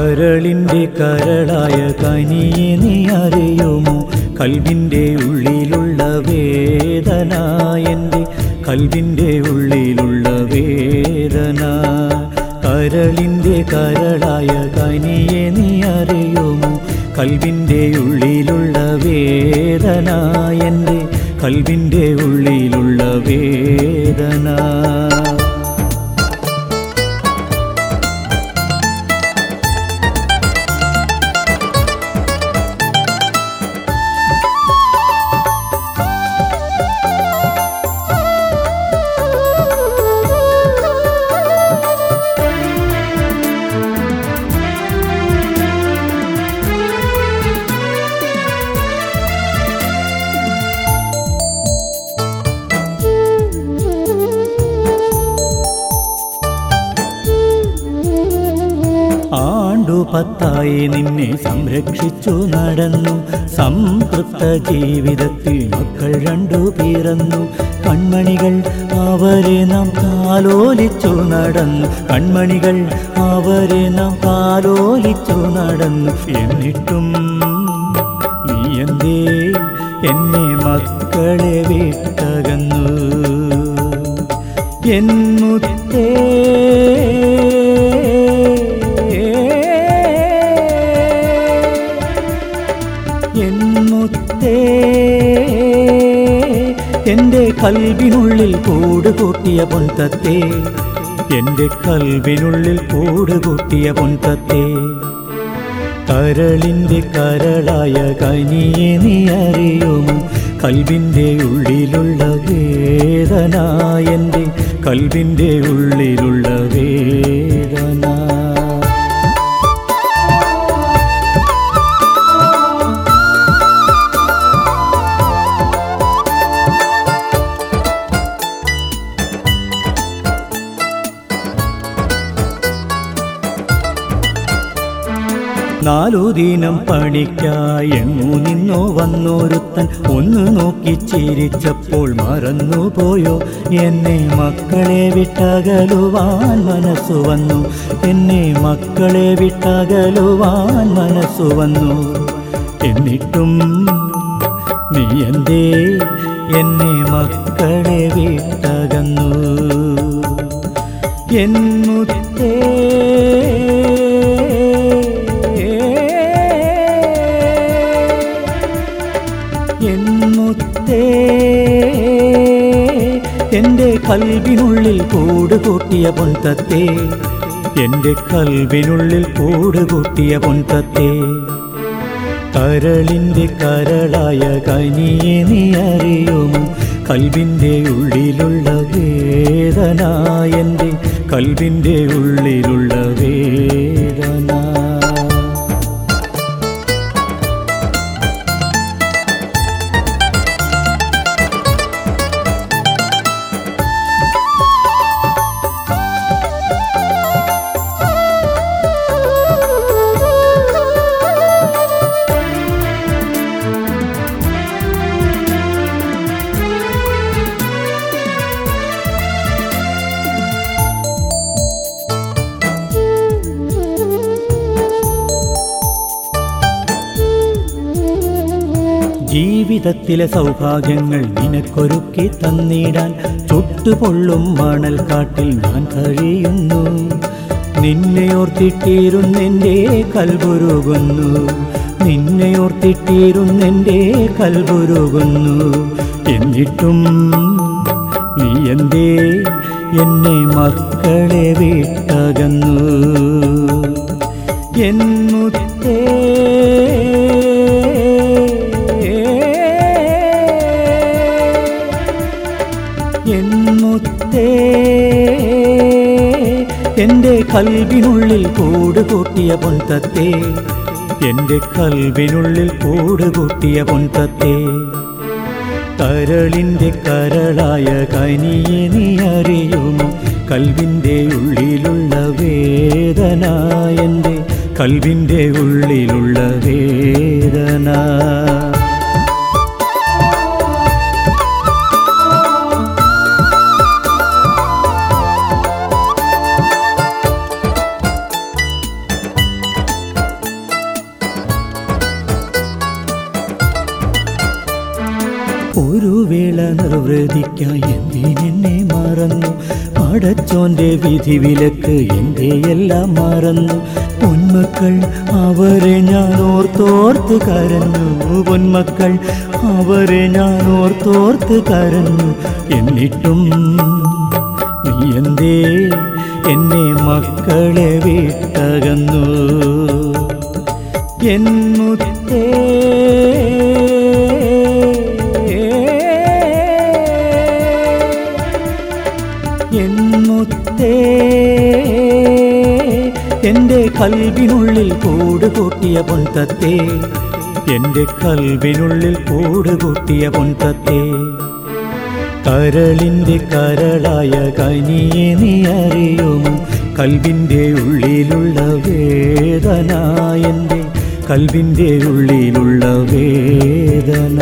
കരളിൻ്റെ കരളായ കനിയെ നീ അറിയുമോ കൽവിൻ്റെ ഉള്ളിലുള്ള വേദന എൻ്റെ കൽവിൻ്റെ ഉള്ളിലുള്ള വേദന കരളിൻ്റെ കരളായ കനിയെ നീ അറിയുമോ കൽവിൻ്റെ ഉള്ളിലുള്ള വേദന എൻ്റെ കൽവിൻ്റെ ഉള്ളിലുള്ള വേദന ആണ്ടു പത്തായി നിന്നെ സംരക്ഷിച്ചു നടന്നു സംതൃപ്ത ജീവിതത്തിൽ മക്കൾ രണ്ടു പിറന്നു കൺമണികൾ അവരെ നാം കാലോലിച്ചു നടന്നു കൺമണികൾ അവരെ നാം കാലോലിച്ചു നടന്നു എന്നിട്ടും നീ എന്തേ എന്നെ മക്കളെ വിട്ടകന്നു എൻ മുത്തേ എൻ മുത്തേ എൻ്റെ കൽവിനുള്ളിൽ കൂട് കൂട്ടിയ പൊൻതത്തേ എൻ്റെ കൽവിനുള്ളിൽ കൂട് കൂട്ടിയ പൊൻതത്തേ കരളിൻ്റെ കരളായ കനിയെ നീ അറിയുമോ കൽവിൻ്റെ ഉള്ളിലുള്ള വേദന എൻ്റെ കൽവിൻ്റെ ഉള്ളിലുള്ള വേദന നാലു ദിനം പണിക്കായി എങ്ങു നിന്നോ വന്നോരുത്തൻ ഒന്ന് നോക്കി ചിരിച്ചപ്പോൾ മറന്നുപോയോ എന്നെ മക്കളെ വിട്ടകലുവാൻ മനസ്സു വന്നു എന്നെ മക്കളെ വിട്ടകലുവാൻ മനസ്സു വന്നു എന്നിട്ടും നീ എന്തേ എന്നെ മക്കളെ വിട്ടകന്നു എൻ മുത്തേ എൻ മുത്തേ എൻ്റെ കൽവിനുള്ളിൽ കൂട് കൂട്ടിയ പൊൻതത്തേ എൻ്റെ കൽവിനുള്ളിൽ കൂട് കൂട്ടിയ പൊൻതത്തേ കരളിൻ്റെ കരളായ കനിയെ നീ അറിയുമോ കൽവിൻ്റെ ഉള്ളിലുള്ള വേദന എൻ്റെ കൽവിൻ്റെ ഉള്ളിലുള്ള വേദന ജീവിതത്തിലെ സൗഭാഗ്യങ്ങൾ നിനക്കൊരുക്കി തന്നിടാൻ ചുട്ടുപൊള്ളും മണൽ കാട്ടിൽ ഞാൻ കഴിയുന്നു നിന്നെ ഓർത്തിട്ടിരുന്നെൻ്റെ കൽപുരുകുന്നു നിന്നെ ഓർത്തിട്ടിരുന്നെൻ്റെ കൽപുരുകുന്നു എന്നിട്ടും നീ എന്തേ എന്നെ മക്കളെ വിട്ടകന്നു എൻ മുത്തേ എൻ മുത്തേ എൻ്റെ കൽവിനുള്ളിൽ കൂട് കൂട്ടിയ പൊൻതത്തേ എൻ്റെ കൽവിനുള്ളിൽ കൂട് കൂട്ടിയ പൊൻതത്തേ കരളിൻ്റെ കരളായ കനിയെ നീ അറിയുമോ കൽവിൻ്റെ ഉള്ളിലുള്ള വേദന എൻ്റെ കൽവിൻ്റെ ഉള്ളിലുള്ള വേദന ഒരു വേള നിർവൃതിക്കായി എന്തിനെന്നെ മറന്നു പടച്ചോന്റെ വിധി വിലക്ക് എൻ്റെ എല്ലാം മറന്നു പൊന്മക്കൾ അവരെ ഞാൻ ഓർത്തോർത്ത് കരഞ്ഞു പൊന്മക്കൾ അവരെ ഞാൻ ഓർത്തോർത്ത് കരഞ്ഞു എന്നിട്ടും നീ എന്തേ എന്നെ മക്കളെ വിട്ടകന്നു എൻ മുത്തേ എൻ മുത്തേ എൻ്റെ കൽവിനുള്ളിൽ കൂട് കൂട്ടിയ പൊൻതത്തേ എൻ്റെ കൽവിനുള്ളിൽ കൂട് കൂട്ടിയ പൊൻതത്തേ കരളിൻ്റെ കരളായ കനിയെ നീ അറിയുമോ കൽവിൻ്റെ ഉള്ളിലുള്ള വേദന എൻ്റെ കൽവിൻ്റെ ഉള്ളിലുള്ള വേദന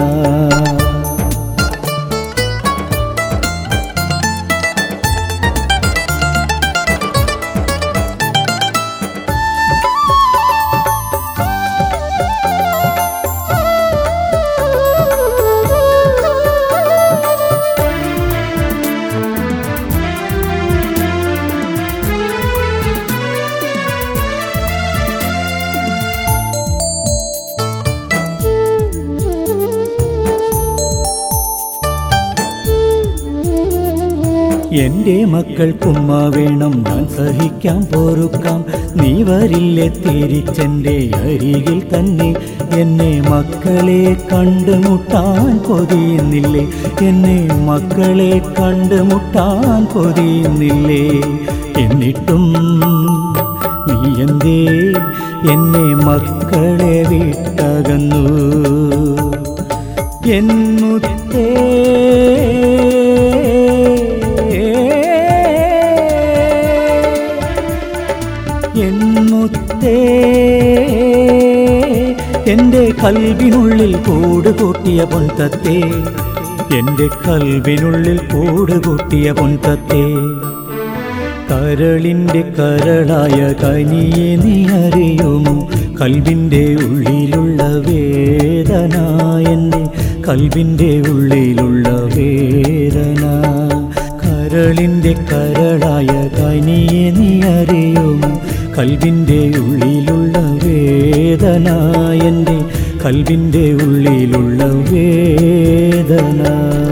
എന്റെ മക്കൾക്കുമ്മ വേണം ഞാൻ സഹിക്കാം പൊറുക്കാം നീ വരില്ലേ തിരിച്ചെന്റെ അരികിൽ തന്നെ എന്നെ മക്കളെ കണ്ടുമുട്ടാൻ കൊതിയുന്നില്ലേ എന്നെ മക്കളെ കണ്ടുമുട്ടാൻ കൊതിയുന്നില്ലേ എന്നിട്ടും നീ എന്തേ എന്നെ മക്കളെ വിട്ടകന്നു എൻ മുത്തേ എൻ മുത്തേ എൻ്റെ കൽവിനുള്ളിൽ കൂട് കൂട്ടിയ പൊൻതത്തേ എൻ്റെ കൽവിനുള്ളിൽ കൂട് കൂട്ടിയ പൊൻതത്തേ കരളിൻ്റെ കരളായ കനിയെ നീ അറിയുമോ കൽവിൻ്റെ ഉള്ളിലുള്ള വേദന എൻ്റെ കൽവിൻ്റെ ഉള്ളിലുള്ള വേദന കരളിൻ്റെ കരളായ കനിയെ നീ അറിയുമോ കൽവിൻ്റെ ഉള്ളിലുള്ള വേദന എൻ്റെ കൽവിൻ്റെ ഉള്ളിലുള്ള വേദന